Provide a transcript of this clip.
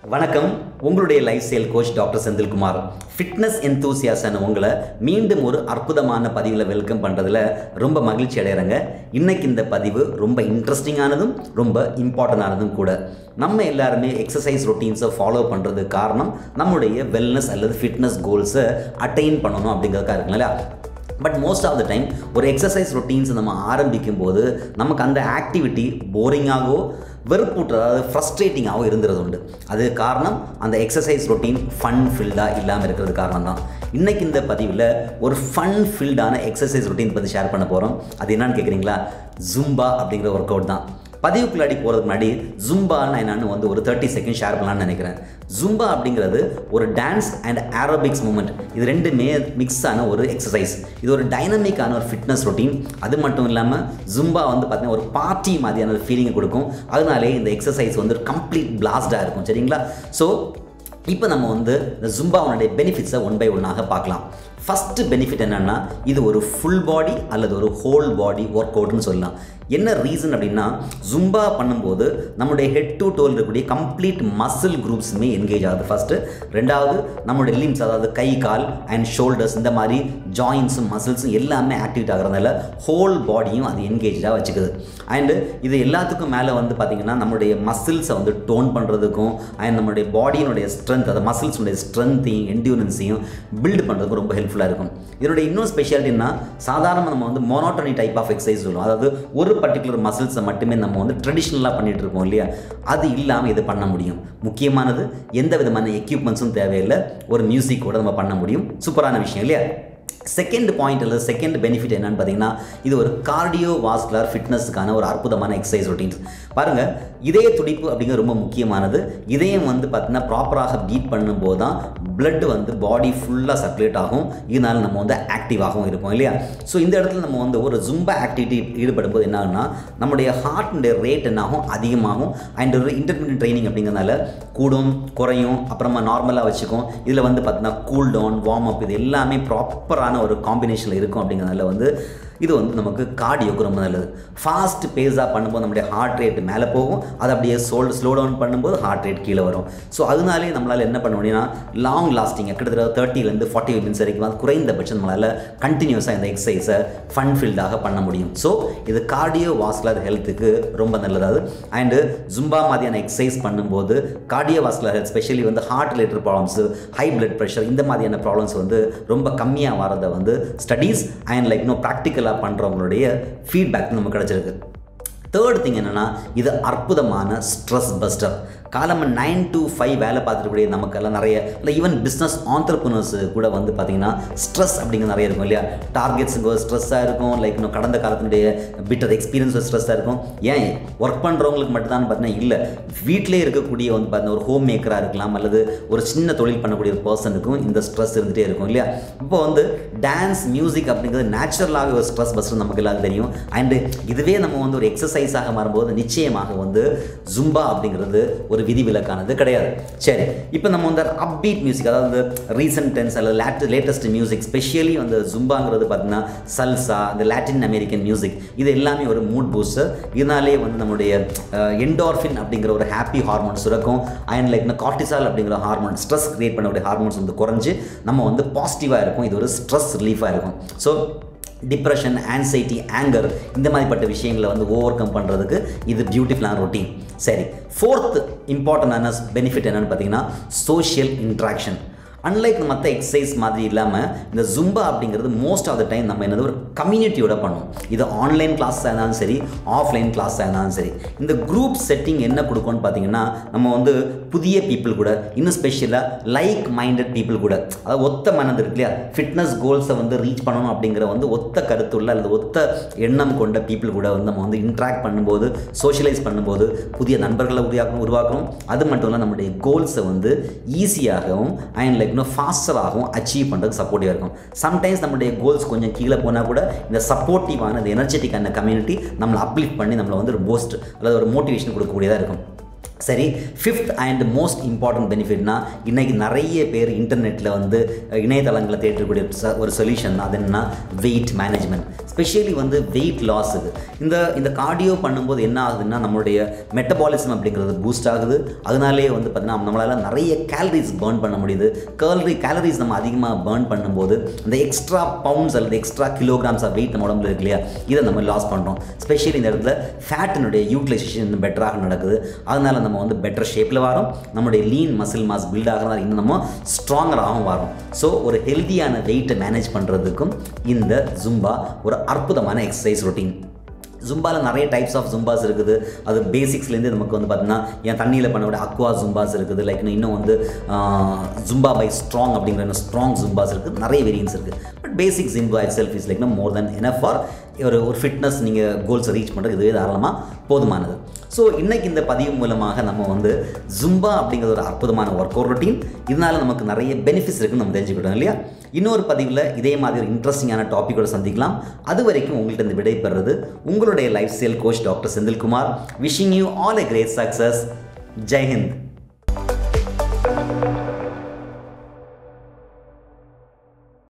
வணக்கம் உங்களுடைய life style coach doctor Senthilkumar fitness enthusiast உங்களை மீண்டும் ஒரு அற்புதமான பதிவில் வெல்கம் பண்ணுறதுல ரொம்ப மகிழ்ச்சி அடைகிறேங்க இன்னைக்கு இந்த பதிவு ரொம்ப இன்ட்ரெஸ்டிங்கானதும் ரொம்ப இம்பார்ட்டண்டானதும் கூட நம்ம எல்லாருமே எக்ஸசைஸ் ரொட்டீன்ஸை ஃபாலோ பண்ணுறது காரணம் நம்முடைய வெல்னஸ் அல்லது ஃபிட்னஸ் கோல்ஸை அட்டைன் பண்ணணும் அப்படிங்கிறதுக்காக இருக்குங்களா but most of the time ஒரு எக்ஸசைஸ் ரொட்டீன்ஸ் நம்ம ஆரம்பிக்கும் போது நமக்கு அந்த ஆக்டிவிட்டி போரிங்காகவோ வெறுப்பூட்டு அதாவது ஃப்ரஸ்ட்ரேட்டிங்காகவும் இருந்துறது உண்டு அது காரணம் அந்த எக்ஸசைஸ் ரொட்டீன் ஃபன் ஃபில்டாக இல்லாமல் இருக்கிறது காரணம் தான் இன்றைக்கி இந்த பதிவில் ஒரு ஃபன் ஃபில்டான எக்ஸசைஸ் ரொட்டீன் பற்றி ஷேர் பண்ண போகிறோம் அது என்னன்னு கேட்குறீங்களா ஜும்பா அப்படிங்கிற ஒர்க் அவுட் தான் பதிவுக்குள்ளாடி போகிறதுக்கு முன்னாடி ஜும்பான்னு என்னன்னு வந்து ஒரு தேர்ட்டி செகண்ட் ஷேர் பண்ணலான்னு நினைக்கிறேன் ஜும்பா அப்படிங்கிறது ஒரு டான்ஸ் அண்ட் ஏரோபிக்ஸ் மூமெண்ட் இது ரெண்டுமே மிக்ஸ் ஆன ஒரு எக்ஸசைஸ் இது ஒரு டைனமிக்கான ஒரு ஃபிட்னஸ் ரொட்டீன் அது மட்டும் இல்லாமல் ஜும்பா வந்து பார்த்தீங்கன்னா ஒரு பார்ட்டி மாதிரியான ஒரு ஃபீலிங்கை கொடுக்கும் அதனாலே இந்த எக்ஸசைஸ் வந்து கம்ப்ளீட் பிளாஸ்டாக இருக்கும் சரிங்களா ஸோ இப்போ நம்ம வந்து இந்த ஜும்பாவுடைய பெனிஃபிட்ஸை ஒன் பை ஒன்னாக பார்க்கலாம் ஃபஸ்ட்டு பெனிஃபிட் என்னென்னா இது ஒரு ஃபுல் பாடி அல்லது ஒரு ஹோல் பாடி ஒர்க் அவுட்னு சொல்லலாம் என்ன ரீசன் அப்படின்னா ஜும்பா பண்ணும்போது நம்முடைய ஹெட் டு டோல் இருக்கக்கூடிய கம்ப்ளீட் மசில் குரூப்ஸுமே என்கேஜ் ஆகுது ஃபஸ்ட்டு ரெண்டாவது நம்மளுடைய லிம்ஸ் அதாவது கை கால் அண்ட் ஷோல்டர்ஸ் இந்த மாதிரி ஜாயின்ஸும் மசில்ஸும் எல்லாமே ஆக்டிவேட் ஆகிறதுனால ஹோல் பாடியும் அது என்கேஜாக வச்சுக்குது அண்டு இது எல்லாத்துக்கும் மேலே வந்து பார்த்திங்கன்னா நம்மளுடைய மசில்ஸை வந்து டோன் பண்ணுறதுக்கும் அண்ட் நம்மளுடைய பாடியினுடைய ஸ்ட்ரென்த் அந்த மசில்ஸுடைய ஸ்ட்ரென்த்தையும் என்டியூரன்ஸையும் பில்ட் பண்ணுறதுக்கும் ரொம்ப ஹெல்ப்ஃபுல்லாக இருக்கும் இதனுடைய இன்னொரு ஸ்பெஷாலிட்டின்னா சாதாரண நம்ம வந்து மோனோட்டனி டைப் ஆஃப் எக்ஸசைஸ் சொல்லுவோம் அதாவது ஒரு பர்டிகுலர் மசில்ஸை மட்டுமே நம்ம வந்து ட்ரெடிஷ்னலாக பண்ணிகிட்டு இருக்கோம் இல்லையா அது இல்லாமல் இது பண்ண முடியும் முக்கியமானது எந்த விதமான எக்யூப்மெண்ட்ஸும் தேவையில்லை ஒரு மியூசிக் கூட நம்ம பண்ண முடியும் சூப்பரான விஷயம் இல்லையா செகண்ட் பாயிண்ட் அல்லது செகண்ட் பெனிஃபிட் என்னன்னு பார்த்தீங்கன்னா இது ஒரு கார்டியோ வாஸ்குலர் ஃபிட்னஸுக்கான ஒரு அற்புதமான எக்ஸசைஸ் ரொட்டீன்ஸ் பாருங்கள் இதய துடிப்பு அப்படிங்கிறது ரொம்ப முக்கியமானது இதயம் வந்து பார்த்தீங்கன்னா ப்ராப்பராக பீட் பண்ணும்போது தான் பிளட் வந்து பாடி ஃபுல்லாக சர்க்குலேட் ஆகும் இதனால் நம்ம வந்து ஆக்டிவாகவும் இருப்போம் இல்லையா ஸோ இந்த இடத்துல நம்ம வந்து ஒரு ஜும்பா ஆக்டிவிட்டி ஈடுபடும் போது என்ன ஆகுனா நம்முடைய ஹார்ட்டுடைய ரேட் என்னாகும் அதிகமாகும் அண்ட் ஒரு இன்டர்மீடியட் ட்ரைனிங் அப்படிங்கிறதுனால கூடும் குறையும் அப்புறமா நார்மலாக வச்சுக்கும் இதில் வந்து பார்த்தீங்கன்னா கூல் டவுன் வார்ம் அப் இது எல்லாமே ப்ராப்பரான ஒரு காம்பினேஷனில் இருக்கும் அப்படிங்கிறதுனால வந்து இது வந்து நமக்கு கார்டியோக்கு ரொம்ப நல்லது ஃபாஸ்ட் பேஸாக பண்ணும்போது நம்மளுடைய ஹார்ட் ரேட் மேலே போகும் அது அப்படியே சோல்டு ஸ்லோ டவுன் பண்ணும்போது ஹார்ட் ரேட் கீழே வரும் ஸோ அதனாலே நம்மளால் என்ன பண்ண முடியும்னா லாங் லாஸ்டிங்காக கிட்டத்தட்ட தேர்ட்டிலேருந்து ஃபார்ட்டி மினிட்ஸ் வரைக்கும் அது குறைந்தபட்சம் நம்மளால் கண்டினியூஸாக இந்த எக்ஸசைஸை ஃபன் ஃபீல்டாக பண்ண முடியும் ஸோ இது கார்டியோ வாஸ்குலர் ஹெல்த்துக்கு ரொம்ப நல்லது அண்டு ஜும்பா மாதிரியான எக்ஸசைஸ் பண்ணும்போது கார்டியோ வாஸ்குலர் ஹெல்த் ஸ்பெஷலி வந்து heart related problems high blood pressure இந்த மாதிரியான ப்ராப்ளம்ஸ் வந்து ரொம்ப கம்மியாக வரதை வந்து ஸ்டடீஸ் அண்ட் லைக் இன்னும் ப்ராக்டிக்கலாக பண்ணுறவங்களுடைய ஃபீட்பேக் நமக்கு கிடச்சிருக்கு தேர்ட் திங் என்னென்னா இது அற்புதமான ஸ்ட்ரெஸ் பஸ்டர் காலம் நைன் டு ஃபைவ் வேலை பார்த்துருக்கூடிய நமக்கெல்லாம் நிறைய இல்லை ஈவன் பிஸ்னஸ் ஆண்டர்பனர்ஸ் கூட வந்து பார்த்திங்கன்னா ஸ்ட்ரெஸ் அப்படிங்கிறது நிறைய இருக்கும் இல்லையா டார்கெட்ஸுக்கு ஸ்ட்ரெஸ்ஸாக இருக்கும் லைக் இன்னும் கடந்த காலத்தினுடைய பிட்டர் எக்ஸ்பீரியன்ஸ் ஸ்ட்ரெஸ்ஸாக இருக்கும் ஏன் ஒர்க் பண்ணுறவங்களுக்கு மட்டும்தான் பார்த்தீங்கன்னா இல்லை வீட்டிலே இருக்கக்கூடிய வந்து பார்த்தீங்கன்னா ஒரு ஹோம் மேக்கராக இருக்கலாம் அல்லது ஒரு சின்ன தொழில் பண்ணக்கூடிய ஒரு பர்சனுக்கும் இந்த ஸ்ட்ரெஸ் இருந்துகிட்டே இருக்கும் இல்லையா இப்போ வந்து டான்ஸ் மியூசிக் அப்படிங்கிறது நேச்சுரலாகவே ஒரு ஸ்ட்ரெஸ் பஸ்டர் நமக்கு எல்லாரும் தெரியும் அண்டு இதுவே நம்ம வந்து ஒரு எக்ஸசைஸாக மாறும்போது நிச்சயமாக வந்து ஜும்பா அப்படிங்கிறது ஒரு ஒரு விதிவிலக்கானது கிடையாது சரி இப்போ நம்ம வந்து அப்பீட் மியூசிக் அதாவது ரீசன்ட் டென்ஸ் அல்லது லேட் லேட்டஸ்ட் மியூசிக் ஸ்பெஷலி வந்து ஜும்பாங்கிறது பார்த்தீங்கன்னா சல்சா இந்த லாட்டின் அமெரிக்கன் மியூசிக் இது எல்லாமே ஒரு மூட் பூஸ்டர் இதனாலே வந்து நம்முடைய என்டார்ஃபின் அப்படிங்கிற ஒரு ஹாப்பி ஹார்மோன் சுரக்கும் அண்ட் லைக் கார்டிசால் அப்படிங்கிற ஹார்மோன் ஸ்ட்ரெஸ் கிரியேட் பண்ணக்கூடிய ஹார்மோன்ஸ் வந்து குறைஞ்சு நம்ம வந்து பாசிட்டிவாக இருக்கும் இது ஒரு ஸ்ட்ரெஸ் ரிலீஃபாக இருக்கும் ஸோ டிப்ரெஷன் ஆன்சைட்டி ஆங்கர் இந்த மாதிரிப்பட்ட விஷயங்களை வந்து ஓவர் கம் பண்ணுறதுக்கு இது பியூட்டிஃபுல்லான ரொட்டீன் சரி ஃபோர்த் இம்பார்ட்டண்டான பெனிஃபிட் என்னென்னு பார்த்தீங்கன்னா சோஷியல் இன்ட்ராக்ஷன் அன்லைக் மற்ற எக்ஸசைஸ் மாதிரி இல்லாமல் இந்த ஜும்பா அப்படிங்கிறது மோஸ்ட் ஆஃப் த டைம் நம்ம என்னது ஒரு கம்யூனிட்டியோட பண்ணுவோம் இது ஆன்லைன் கிளாஸாக இருந்தாலும் சரி ஆஃப்லைன் கிளாஸாக இருந்தாலும் சரி இந்த குரூப் செட்டிங் என்ன கொடுக்கும்னு பார்த்தீங்கன்னா நம்ம வந்து புதிய பீப்புள் கூட இன்னும் ஸ்பெஷலாக லைக் மைண்டட் பீப்புள் கூட அதாவது ஒத்த மனது இருக்கு இல்லையா ஃபிட்னஸ் கோல்ஸை வந்து ரீச் பண்ணணும் அப்படிங்கிற வந்து ஒத்த கருத்துள்ள அல்லது ஒத்த எண்ணம் கொண்ட பீப்புள் கூட வந்து நம்ம வந்து இன்ட்ராக்ட் பண்ணும்போது சோஷியலைஸ் பண்ணும்போது புதிய நண்பர்களை உருவாக்கணும் உருவாக்கணும் அது மட்டும் இல்லை நம்முடைய கோல்ஸை வந்து ஈஸியாகவும் அண்ட் லைக் இன்னும் ஃபாஸ்டராகவும் அச்சீவ் பண்ணுறதுக்கு சப்போர்ட்டிவாக இருக்கும் சம்டைம்ஸ் நம்மளுடைய கோல்ஸ் கொஞ்சம் கீழே போனால் கூட இந்த சப்போர்ட்டிவான இந்த எனர்ஜெட்டிக்கான கம்யூனிட்டி நம்மளை அப்லிஃப்ட் பண்ணி நம்மளை வந்து ஒரு போஸ்ட் அல்லது ஒரு மோட்டிவேஷன் கொடுக்கக்கூடியதாக இருக்கும் சரி ஃபிஃப்த் அண்ட் மோஸ்ட் இம்பார்ட்டன்ட் பெனிஃபிட்னா இன்றைக்கி நிறைய பேர் இன்டர்நெட்டில் வந்து இணையதளங்களில் தேடக்கூடிய ச- ஒரு சொல்யூஷன் தான் அது என்னன்னா வெயிட் மேனேஜ்மெண்ட் ஸ்பெஷலி வந்து வெயிட் லாஸுக்கு இந்த இந்த கார்டியோ பண்ணும்போது என்ன ஆகுதுன்னா நம்மளுடைய மெட்டபாலிசம் அப்படிங்கிறது பூஸ்ட் ஆகுது அதனாலேயே வந்து பார்த்தீங்கன்னா நம்மளால் நிறைய கேலரிஸ் பேர்ன் பண்ண முடியுது கேலரி கேலரிஸ் நம்ம அதிகமாக பேர்ன் பண்ணும்போது அந்த எக்ஸ்ட்ரா பவுண்ட்ஸ் அல்லது எக்ஸ்ட்ரா கிலோகிராம்ஸ் ஆஃப் வெயிட் நம்ம உடம்புல இருக்கு இல்லையா இதை நம்ம லாஸ் பண்ணுறோம் ஸ்பெஷலி இந்த இடத்துல ஃபேட்டினுடைய யூட்டிலைசேஷன் இன்னும் பெட்டராக நடக்குது அதனால நம்ம வந்து பெட்டர் ஷேப்பில் வரோம் நம்மளுடைய லீன் மசில் மாஸ் பில்ட் ஆகிறதால இன்னும் நம்ம ஸ்ட்ராங்கராகவும் வரும் ஸோ ஒரு ஹெல்த்தியான வெயிட்டை மேனேஜ் பண்ணுறதுக்கும் இந்த ஜும்பா ஒரு அற்புதமான எக்ஸசைஸ் ரொட்டீன் ஜும்பாவில் நிறைய டைப்ஸ் ஆஃப் ஜும்பாஸ் இருக்குது அது பேசிக்ஸ்லேருந்து நமக்கு வந்து பார்த்தீங்கன்னா என் தண்ணியில் பண்ணக்கூடிய அக்வா ஜும்பாஸ் இருக்குது லைக் இன்னும் வந்து ஜும்பா பை ஸ்ட்ராங் அப்படிங்கிற ஸ்ட்ராங் ஜும்பாஸ் இருக்குது நிறைய வேரியன்ஸ் இருக்குது but basic Zumba it self is like more than enough for ஒரு ஒரு ஃபிட்னஸ் நீங்கள் கோல்ஸை ரீச் பண்ணுறது இதுவே தாராளமாக போதுமானது ஸோ இன்றைக்கி இந்த பதிவு மூலமாக நம்ம வந்து ஜும்பா அப்படிங்கிற ஒரு அற்புதமான ஒர்க் அவுட் ரொட்டீன் இதனால் நமக்கு நிறைய பெனிஃபிட்ஸ் இருக்குன்னு நம்ம தெரிஞ்சுக்கிட்டோம் இல்லையா இன்னொரு பதிவில் இதே மாதிரி ஒரு இன்ட்ரெஸ்டிங்கான டாப்பிக்கோட சந்திக்கலாம் அது வரைக்கும் உங்கள்கிட்ட இந்த விடை பெறுறது உங்களுடைய life style coach doctor Senthilkumar wishing you all a great success Jai Hind